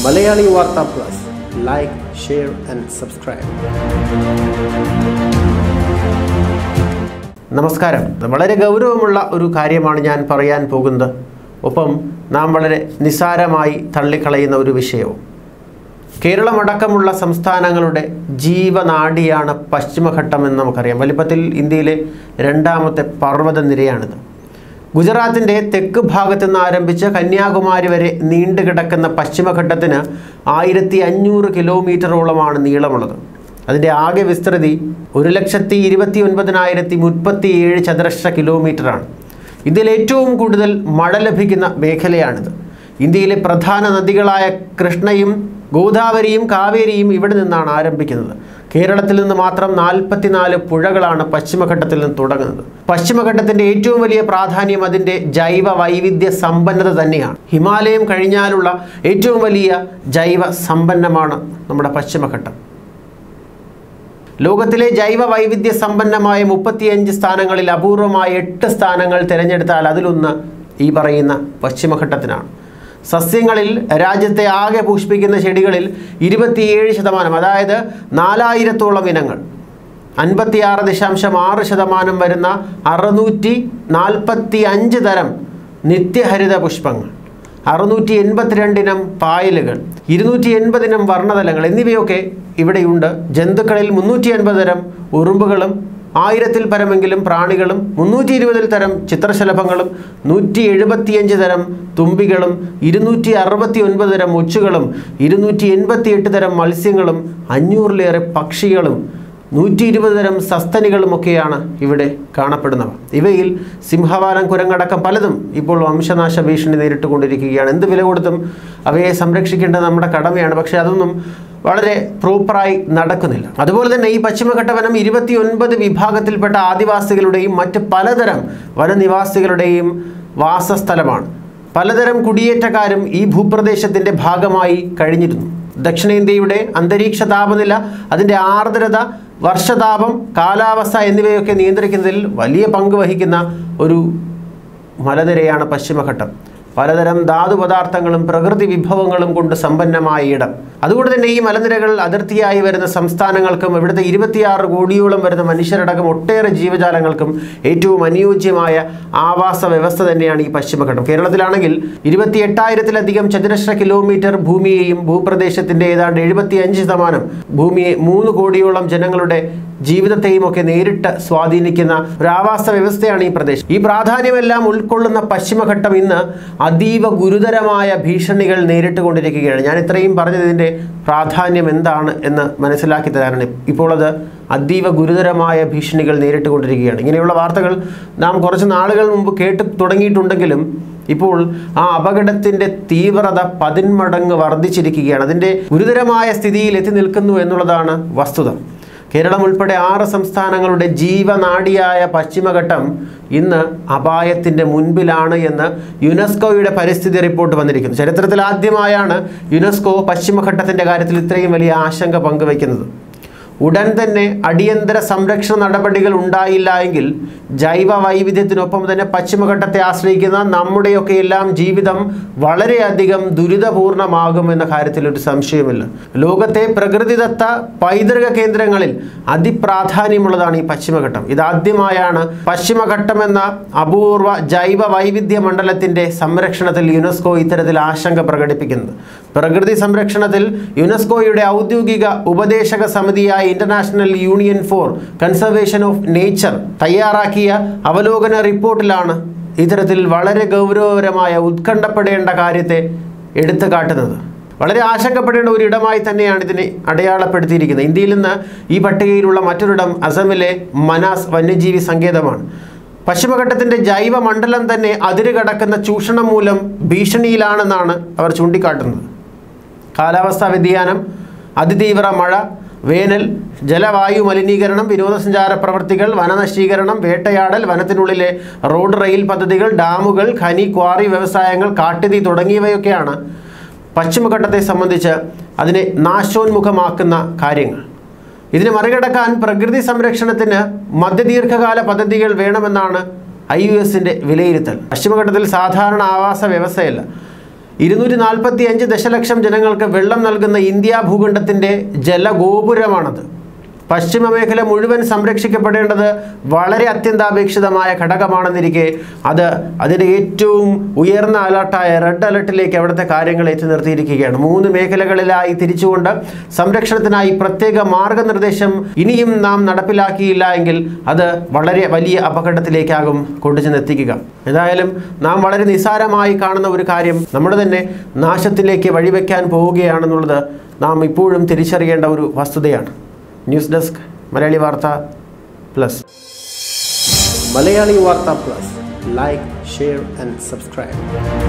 മലയാളി വാർത്ത plus like share and subscribe നമസ്കാരം വളരെ ഗൗരവമുള്ള ഒരു കാര്യമാണ് ഞാൻ പറയാൻ പോകുന്നത് ഒപ്പം നാം വളരെ നിസ്സാരമായി തള്ളിക്കളയുന്ന ഒരു വിഷയവും കേരളമടക്കമുള്ള സംസ്ഥാനങ്ങളുടെ ജീവനാഡിയാണ് പശ്ചിമഘട്ടം എന്ന് നമുക്കറിയാം വലിപ്പത്തിൽ ഇന്ത്യയിലെ രണ്ടാമത്തെ പർവ്വത നിരയാണിത് ഗുജറാത്തിൻ്റെ തെക്ക് ഭാഗത്തു നിന്ന് ആരംഭിച്ച് കന്യാകുമാരി വരെ നീണ്ടുകിടക്കുന്ന പശ്ചിമഘട്ടത്തിന് ആയിരത്തി അഞ്ഞൂറ് കിലോമീറ്ററോളമാണ് നീളമുള്ളത് അതിൻ്റെ ആകെ വിസ്തൃതി ഒരു ലക്ഷത്തി ഇരുപത്തി ഒൻപതിനായിരത്തി മുപ്പത്തി ഏഴ് ചതുരശ്ര കിലോമീറ്ററാണ് ഇതിൽ ഏറ്റവും കൂടുതൽ മഴ ലഭിക്കുന്ന മേഖലയാണിത് ഇന്ത്യയിലെ പ്രധാന നദികളായ കൃഷ്ണയും ഗോദാവരിയും കാവേരിയും ഇവിടെ നിന്നാണ് ആരംഭിക്കുന്നത് കേരളത്തിൽ നിന്ന് മാത്രം നാൽപ്പത്തിനാല് പുഴകളാണ് പശ്ചിമഘട്ടത്തിൽ നിന്ന് തുടങ്ങുന്നത് പശ്ചിമഘട്ടത്തിൻ്റെ ഏറ്റവും വലിയ പ്രാധാന്യം അതിൻ്റെ ജൈവ വൈവിധ്യ സമ്പന്നത തന്നെയാണ് ഹിമാലയം കഴിഞ്ഞാലുള്ള ഏറ്റവും വലിയ ജൈവ സമ്പന്നമാണ് നമ്മുടെ പശ്ചിമഘട്ടം ലോകത്തിലെ ജൈവ വൈവിധ്യ സമ്പന്നമായ മുപ്പത്തിയഞ്ച് സ്ഥാനങ്ങളിൽ അപൂർവമായ എട്ട് സ്ഥാനങ്ങൾ തിരഞ്ഞെടുത്താൽ അതിലൊന്ന് ഈ പറയുന്ന പശ്ചിമഘട്ടത്തിനാണ് സസ്യങ്ങളിൽ രാജ്യത്തെ ആകെ പുഷ്പിക്കുന്ന ചെടികളിൽ ഇരുപത്തിയേഴ് ശതമാനം അതായത് നാലായിരത്തോളം ഇനങ്ങൾ അൻപത്തിയാറ് ദശാംശം ആറ് ശതമാനം വരുന്ന അറുന്നൂറ്റി നാൽപ്പത്തി അഞ്ച് തരം നിത്യഹരിത പുഷ്പങ്ങൾ അറുന്നൂറ്റി എൺപത്തിരണ്ടിനം പായലുകൾ ഇരുന്നൂറ്റി എൺപതിനം വർണ്ണതലങ്ങൾ എന്നിവയൊക്കെ ഇവിടെയുണ്ട് ജന്തുക്കളിൽ മുന്നൂറ്റി അൻപത് തരം ഉറുമ്പുകളും ആയിരത്തിൽ പരമെങ്കിലും പ്രാണികളും മുന്നൂറ്റി ഇരുപതിൽ തരം ചിത്രശലഭങ്ങളും നൂറ്റി എഴുപത്തിയഞ്ച് തരം തുമ്പികളും ഇരുന്നൂറ്റി അറുപത്തി ഒൻപത് തരം ഒച്ചുകളും ഇരുന്നൂറ്റി എൺപത്തിയെട്ട് തരം മത്സ്യങ്ങളും അഞ്ഞൂറിലേറെ പക്ഷികളും നൂറ്റി ഇരുപത് തരം സസ്തനികളുമൊക്കെയാണ് ഇവിടെ കാണപ്പെടുന്നവ ഇവയിൽ സിംഹവാലം കുരങ്ങടക്കം പലതും ഇപ്പോൾ വംശനാശ ഭീഷണി നേരിട്ടുകൊണ്ടിരിക്കുകയാണ് എന്ത് വില കൊടുത്തും അവയെ സംരക്ഷിക്കേണ്ടത് നമ്മുടെ കടമയാണ് പക്ഷേ അതൊന്നും വളരെ പ്രോപ്പറായി നടക്കുന്നില്ല അതുപോലെ തന്നെ ഈ പശ്ചിമഘട്ട വനം ഇരുപത്തി ഒൻപത് വിഭാഗത്തിൽപ്പെട്ട ആദിവാസികളുടെയും മറ്റ് പലതരം വനനിവാസികളുടെയും വാസസ്ഥലമാണ് പലതരം കുടിയേറ്റക്കാരും ഈ ഭൂപ്രദേശത്തിൻ്റെ ഭാഗമായി കഴിഞ്ഞിരുന്നു ദക്ഷിണേന്ത്യയുടെ അന്തരീക്ഷ താപനില അതിൻ്റെ ആർദ്രത വർഷതാപം കാലാവസ്ഥ എന്നിവയൊക്കെ നിയന്ത്രിക്കുന്നതിൽ വലിയ പങ്ക് വഹിക്കുന്ന ഒരു മലനിരയാണ് പശ്ചിമഘട്ടം പലതരം ധാതുപദാർത്ഥങ്ങളും പ്രകൃതി വിഭവങ്ങളും കൊണ്ട് സമ്പന്നമായ ഇടം അതുകൊണ്ട് തന്നെ ഈ മലനിരകൾ അതിർത്തിയായി വരുന്ന സംസ്ഥാനങ്ങൾക്കും ഇവിടുത്തെ ഇരുപത്തിയാറ് കോടിയോളം വരുന്ന മനുഷ്യരടക്കം ഒട്ടേറെ ജീവജാലങ്ങൾക്കും ഏറ്റവും അനുയോജ്യമായ ആവാസ വ്യവസ്ഥ തന്നെയാണ് ഈ പശ്ചിമഘട്ടം കേരളത്തിലാണെങ്കിൽ ഇരുപത്തി എട്ടായിരത്തിലധികം ചതുരശ്ര കിലോമീറ്റർ ഭൂമിയെയും ഭൂപ്രദേശത്തിൻ്റെ ഏതാണ്ട് എഴുപത്തി അഞ്ച് ശതമാനം ഭൂമിയെ മൂന്ന് കോടിയോളം ജനങ്ങളുടെ ജീവിതത്തെയും ഒക്കെ നേരിട്ട് സ്വാധീനിക്കുന്ന ഒരു ആവാസ വ്യവസ്ഥയാണ് ഈ പ്രദേശം ഈ പ്രാധാന്യമെല്ലാം ഉൾക്കൊള്ളുന്ന പശ്ചിമഘട്ടം ഇന്ന് അതീവ ഗുരുതരമായ ഭീഷണികൾ നേരിട്ടുകൊണ്ടിരിക്കുകയാണ് ഞാൻ ഇത്രയും പറഞ്ഞത് ഇതിൻ്റെ പ്രാധാന്യം എന്താണ് എന്ന് മനസ്സിലാക്കി തരാനാണ് ഇപ്പോൾ അത് അതീവ ഗുരുതരമായ ഭീഷണികൾ നേരിട്ടുകൊണ്ടിരിക്കുകയാണ് ഇങ്ങനെയുള്ള വാർത്തകൾ നാം കുറച്ച് നാളുകൾ മുമ്പ് കേട്ട് തുടങ്ങിയിട്ടുണ്ടെങ്കിലും ഇപ്പോൾ ആ അപകടത്തിൻ്റെ തീവ്രത പതിന്മടങ്ങ് വർദ്ധിച്ചിരിക്കുകയാണ് അതിൻ്റെ ഗുരുതരമായ സ്ഥിതിയിൽ എത്തി നിൽക്കുന്നു എന്നുള്ളതാണ് വസ്തുത കേരളം ഉൾപ്പെടെ ആറ് സംസ്ഥാനങ്ങളുടെ ജീവനാഡിയായ പശ്ചിമഘട്ടം ഇന്ന് അപായത്തിൻ്റെ മുൻപിലാണ് എന്ന് യുനെസ്കോയുടെ പരിസ്ഥിതി റിപ്പോർട്ട് വന്നിരിക്കുന്നു ചരിത്രത്തിൽ ആദ്യമായാണ് യുനെസ്കോ പശ്ചിമഘട്ടത്തിൻ്റെ കാര്യത്തിൽ ഇത്രയും വലിയ ആശങ്ക പങ്കുവയ്ക്കുന്നത് ഉടൻ തന്നെ അടിയന്തര സംരക്ഷണ നടപടികൾ ഉണ്ടായില്ല എങ്കിൽ ജൈവ വൈവിധ്യത്തിനൊപ്പം തന്നെ പശ്ചിമഘട്ടത്തെ ആശ്രയിക്കുന്ന നമ്മുടെയൊക്കെ എല്ലാം ജീവിതം വളരെയധികം ദുരിതപൂർണമാകും എന്ന കാര്യത്തിൽ ഒരു സംശയമില്ല ലോകത്തെ പ്രകൃതിദത്ത പൈതൃക കേന്ദ്രങ്ങളിൽ അതിപ്രാധാന്യമുള്ളതാണ് ഈ പശ്ചിമഘട്ടം ഇതാദ്യമായാണ് പശ്ചിമഘട്ടം എന്ന അപൂർവ ജൈവ വൈവിധ്യ മണ്ഡലത്തിൻ്റെ സംരക്ഷണത്തിൽ യുനെസ്കോ ഇത്തരത്തിൽ ആശങ്ക പ്രകടിപ്പിക്കുന്നത് പ്രകൃതി സംരക്ഷണത്തിൽ യുനെസ്കോയുടെ ഔദ്യോഗിക ഉപദേശക സമിതിയായ International Union for Conservation of Nature തയ്യാറാക്കിയ അവലോകന റിപ്പോർട്ടിലാണ് ഇത്തരത്തിൽ വളരെ ഗൗരവപരമായ ഉത്കണ്ഠപ്പെടേണ്ട കാര്യത്തെ എടുത്തു കാട്ടുന്നത് വളരെ ആശങ്കപ്പെടേണ്ട ഒരു ഇടമായി തന്നെയാണ് ഇതിനെ അടയാളപ്പെടുത്തിയിരിക്കുന്നത് ഇന്ത്യയിൽ നിന്ന് ഈ പട്ടികയിലുള്ള മറ്റൊരിടം അസമിലെ മനാസ് വന്യജീവി സങ്കേതമാണ് പശ്ചിമഘട്ടത്തിൻ്റെ ജൈവ മണ്ഡലം തന്നെ അതിര് കടക്കുന്ന ചൂഷണം മൂലം ഭീഷണിയിലാണെന്നാണ് അവർ ചൂണ്ടിക്കാട്ടുന്നത് കാലാവസ്ഥാ വ്യതിയാനം അതിതീവ്ര മഴ വേനൽ ജലവായു മലിനീകരണം വിനോദസഞ്ചാര പ്രവൃത്തികൾ വനനശീകരണം വേട്ടയാടൽ വനത്തിനുള്ളിലെ റോഡ് റെയിൽ പദ്ധതികൾ ഡാമുകൾ ഖനി ക്വാറി വ്യവസായങ്ങൾ കാട്ടുതീ തുടങ്ങിയവയൊക്കെയാണ് പശ്ചിമഘട്ടത്തെ സംബന്ധിച്ച് അതിനെ നാശോന്മുഖമാക്കുന്ന കാര്യങ്ങൾ ഇതിനെ മറികടക്കാൻ പ്രകൃതി സംരക്ഷണത്തിന് മധ്യദീർഘകാല പദ്ധതികൾ വേണമെന്നാണ് ഐ യു എസിൻ്റെ വിലയിരുത്തൽ പശ്ചിമഘട്ടത്തിൽ സാധാരണ ആവാസ വ്യവസ്ഥയല്ല ഇരുന്നൂറ്റി നാൽപ്പത്തി അഞ്ച് ദശലക്ഷം ജനങ്ങൾക്ക് വെള്ളം നൽകുന്ന ഇന്ത്യ ഭൂഖണ്ഡത്തിൻ്റെ ജലഗോപുരമാണത് പശ്ചിമ മേഖല മുഴുവൻ സംരക്ഷിക്കപ്പെടേണ്ടത് വളരെ അത്യന്താപേക്ഷിതമായ ഘടകമാണെന്നിരിക്കെ അത് അതിൻ്റെ ഏറ്റവും ഉയർന്ന അലർട്ടായ റെഡ് അലർട്ടിലേക്ക് അവിടുത്തെ കാര്യങ്ങൾ എത്തി നിർത്തിയിരിക്കുകയാണ് മൂന്ന് മേഖലകളിലായി തിരിച്ചുകൊണ്ട് സംരക്ഷണത്തിനായി പ്രത്യേക മാർഗനിർദ്ദേശം ഇനിയും നാം നടപ്പിലാക്കിയില്ല എങ്കിൽ അത് വളരെ വലിയ അപകടത്തിലേക്കാകും കൊണ്ടുചെന്നെത്തിക്കുക ഏതായാലും നാം വളരെ നിസ്സാരമായി കാണുന്ന ഒരു കാര്യം നമ്മുടെ തന്നെ നാശത്തിലേക്ക് വഴിവെക്കാൻ പോവുകയാണെന്നുള്ളത് നാം ഇപ്പോഴും തിരിച്ചറിയേണ്ട ഒരു വസ്തുതയാണ് ന്യൂസ് ഡെസ്ക് മലയാളി വാർത്ത പ്ലസ് മലയാളി വാർത്ത plus like share and subscribe